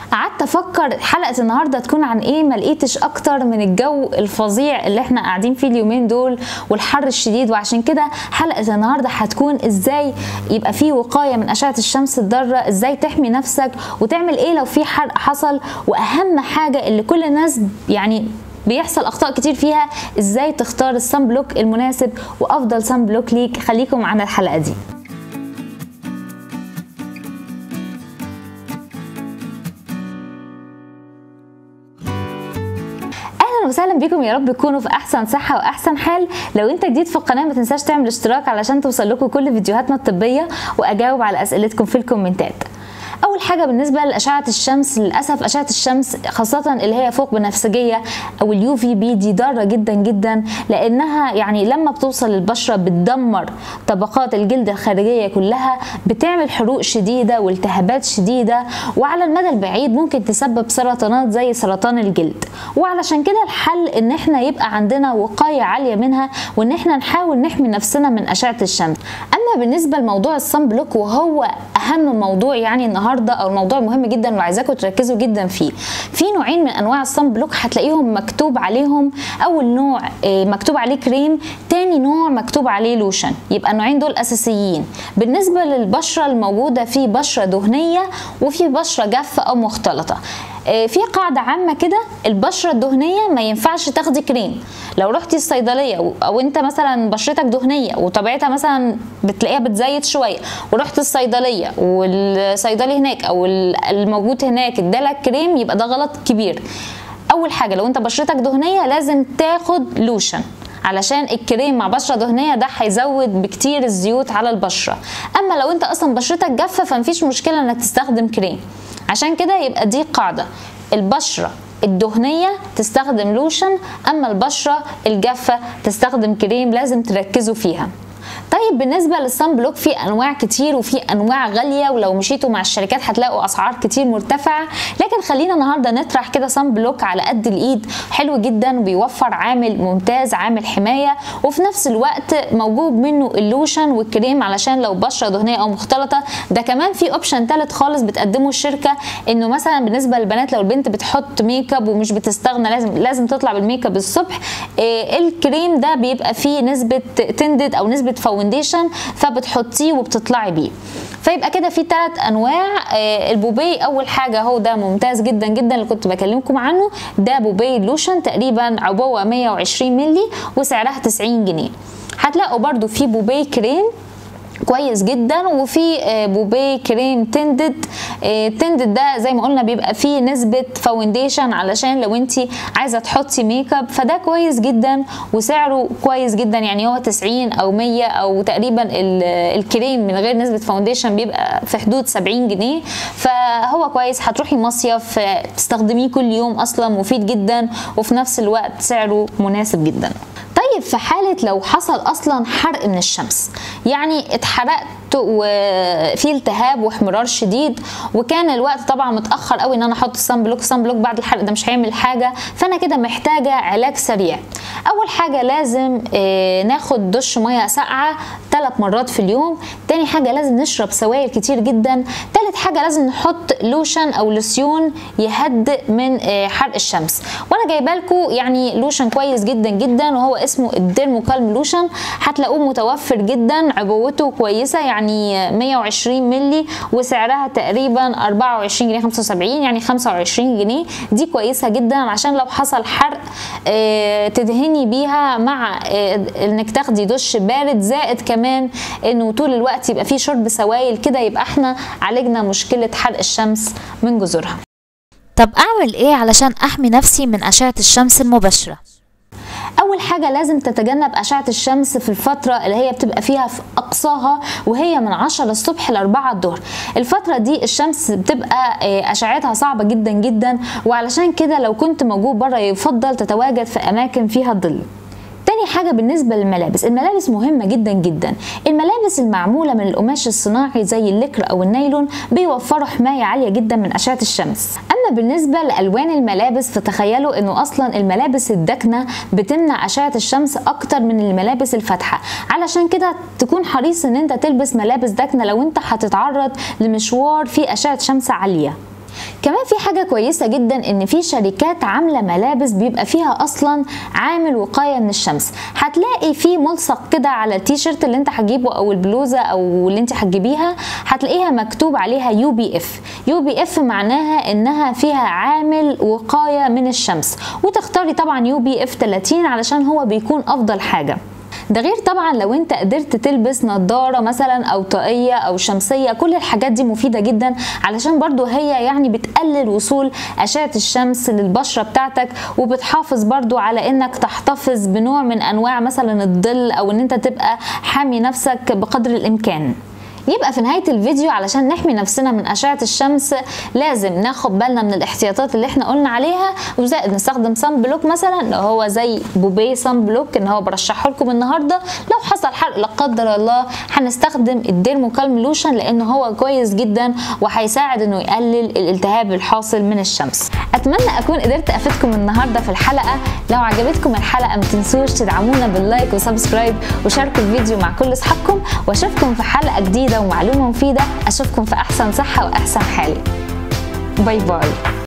قعدت افكر حلقه النهارده تكون عن ايه ما لقيتش اكتر من الجو الفظيع اللي احنا قاعدين فيه اليومين دول والحر الشديد وعشان كده حلقه النهارده هتكون ازاي يبقى في وقايه من اشعه الشمس الضاره ازاي تحمي نفسك وتعمل ايه لو في حرق حصل واهم حاجه اللي كل الناس يعني بيحصل اخطاء كتير فيها ازاي تختار الصن بلوك المناسب وافضل صن بلوك ليك خليكم معانا الحلقه دي اهلا وسهلا بكم يا رب تكونوا في احسن صحه واحسن حال لو انت جديد في القناه ما تنساش تعمل اشتراك علشان توصل لكم كل فيديوهاتنا الطبيه واجاوب على اسئلتكم في الكومنتات اول حاجه بالنسبه لاشعه الشمس للاسف اشعه الشمس خاصه اللي هي فوق بنفسجيه او اليو في بي دي ضاره جدا جدا لانها يعني لما بتوصل للبشره بتدمر طبقات الجلد الخارجيه كلها بتعمل حروق شديده والتهابات شديده وعلى المدى البعيد ممكن تسبب سرطانات زي سرطان الجلد وعلشان كده الحل ان احنا يبقى عندنا وقايه عاليه منها وان احنا نحاول نحمي نفسنا من اشعه الشمس اما بالنسبه لموضوع الصن بلوك وهو اهم موضوع يعني النهارده او الموضوع مهم جدا وعايزاكم تركزوا جدا فيه في نوعين من انواع الصن بلوك هتلاقيهم مكتوب عليهم اول نوع مكتوب عليه كريم تاني نوع مكتوب عليه لوشن يبقى النوعين دول اساسيين بالنسبه للبشره الموجوده في بشره دهنيه وفي بشره جافه او مختلطه في قاعدة عامة كده البشرة الدهنية ما ينفعش تاخدي كريم لو رحتي الصيدلية أو أنت مثلا بشرتك دهنية وطبيعتها مثلا بتلاقيها بتزيد شوية ورحت الصيدلية والصيدلي هناك أو الموجود هناك ادالك كريم يبقى ده غلط كبير أول حاجة لو أنت بشرتك دهنية لازم تاخد لوشن علشان الكريم مع بشره دهنيه ده هيزود بكتير الزيوت على البشره اما لو انت اصلا بشرتك جافه فمفيش مشكله انك تستخدم كريم عشان كده يبقى دي قاعده البشره الدهنيه تستخدم لوشن اما البشره الجافه تستخدم كريم لازم تركزوا فيها طيب بالنسبه للصن بلوك في انواع كتير وفي انواع غاليه ولو مشيتوا مع الشركات هتلاقوا اسعار كتير مرتفعه لكن خلينا النهارده نطرح كده صن بلوك على قد الايد حلو جدا وبيوفر عامل ممتاز عامل حمايه وفي نفس الوقت موجود منه اللوشن والكريم علشان لو بشره دهنيه او مختلطه ده كمان في اوبشن ثالث خالص بتقدمه الشركه انه مثلا بالنسبه للبنات لو البنت بتحط ميك اب ومش بتستغنى لازم لازم تطلع بالميك اب الصبح إيه الكريم ده بيبقى فيه نسبه تندد او نسبه فاونديشن فبتحطيه وبتطلعي بيه فيبقى كده في ثلاث انواع آه البوبي اول حاجه هو ده ممتاز جدا جدا اللي كنت بكلمكم عنه ده بوبي لوشن تقريبا عبوه 120 مللي وسعرها 90 جنيه هتلاقوا برده في بوبي كريم كويس جدا وفي بوبي كريم تندد تندد ده زي ما قلنا بيبقى فيه نسبه فاونديشن علشان لو انت عايزه تحطي ميك اب فده كويس جدا وسعره كويس جدا يعني هو 90 او 100 او تقريبا الكريم من غير نسبه فاونديشن بيبقى في حدود 70 جنيه فهو كويس هتروحي مصيف تستخدميه كل يوم اصلا مفيد جدا وفي نفس الوقت سعره مناسب جدا طيب في حالة لو حصل أصلا حرق من الشمس يعني اتحرقت وفي التهاب واحمرار شديد وكان الوقت طبعا متاخر قوي ان انا احط الصن بلوك الصن بلوك بعد الحرق ده مش هيعمل حاجه فانا كده محتاجه علاج سريع اول حاجه لازم ناخد دش ميه ساقعه ثلاث مرات في اليوم تاني حاجه لازم نشرب سوائل كتير جدا تالت حاجه لازم نحط لوشن او لوسيون يهدئ من حرق الشمس وانا جايبه لكم يعني لوشن كويس جدا جدا وهو اسمه الديرموكالم لوشن هتلاقوه متوفر جدا عبوته كويسه يعني 120 مللي وسعرها تقريبا 24 جنيه 75 يعني 25 جنيه دي كويسه جدا عشان لو حصل حرق تدهني بيها مع انك تاخدي دش بارد زائد كمان انه طول الوقت يبقى فيه شرب سوائل كده يبقى احنا عالجنا مشكله حرق الشمس من جذورها طب اعمل ايه علشان احمي نفسي من اشعه الشمس المباشره اول حاجه لازم تتجنب اشعه الشمس في الفتره اللي هي بتبقى فيها في اقصاها وهي من 10 الصبح ل 4 الظهر الفتره دي الشمس بتبقى اشعتها صعبه جدا جدا وعلشان كده لو كنت موجود بره يفضل تتواجد في اماكن فيها ظل تاني حاجة بالنسبة للملابس الملابس مهمة جدا جدا الملابس المعمولة من القماش الصناعي زي اللكر أو النايلون بيوفروا حماية عالية جدا من أشعة الشمس أما بالنسبة لألوان الملابس فتخيلوا أنه أصلا الملابس الداكنة بتمنع أشعة الشمس أكتر من الملابس الفاتحة علشان كده تكون حريص أن أنت تلبس ملابس داكنة لو أنت هتتعرض لمشوار فيه أشعة شمس عالية كمان في حاجة كويسة جدا ان في شركات عاملة ملابس بيبقى فيها اصلا عامل وقاية من الشمس هتلاقي في ملصق كده على التيشيرت اللي انت هتجيبه او البلوزة او اللي انت هتجيبيها هتلاقيها مكتوب عليها يو بي اف يو بي اف معناها انها فيها عامل وقاية من الشمس وتختاري طبعا يو بي اف 30 علشان هو بيكون افضل حاجة ده غير طبعا لو انت قدرت تلبس نظارة مثلا او طاقية او شمسية كل الحاجات دي مفيدة جدا علشان برضو هي يعني بتقلل وصول اشعة الشمس للبشرة بتاعتك وبتحافظ برضو على انك تحتفظ بنوع من انواع مثلا الظل او ان انت تبقى حامي نفسك بقدر الامكان يبقى في نهايه الفيديو علشان نحمي نفسنا من اشعه الشمس لازم ناخد بالنا من الاحتياطات اللي احنا قلنا عليها وزائد نستخدم صن بلوك مثلا اللي هو زي بوبيه صن بلوك ان هو برشحه لكم النهارده لو حصل حرق لا قدر الله هنستخدم الديرموكالم لوشن لان هو كويس جدا وهيساعد انه يقلل الالتهاب الحاصل من الشمس اتمنى اكون قدرت افيدكم النهارده في الحلقه لو عجبتكم الحلقه ما تنسوش تدعمونا باللايك وسبسكرايب وشاركوا الفيديو مع كل اصحابكم واشوفكم في حلقه جديده ومعلومه مفيده اشوفكم في احسن صحه واحسن حال باي باي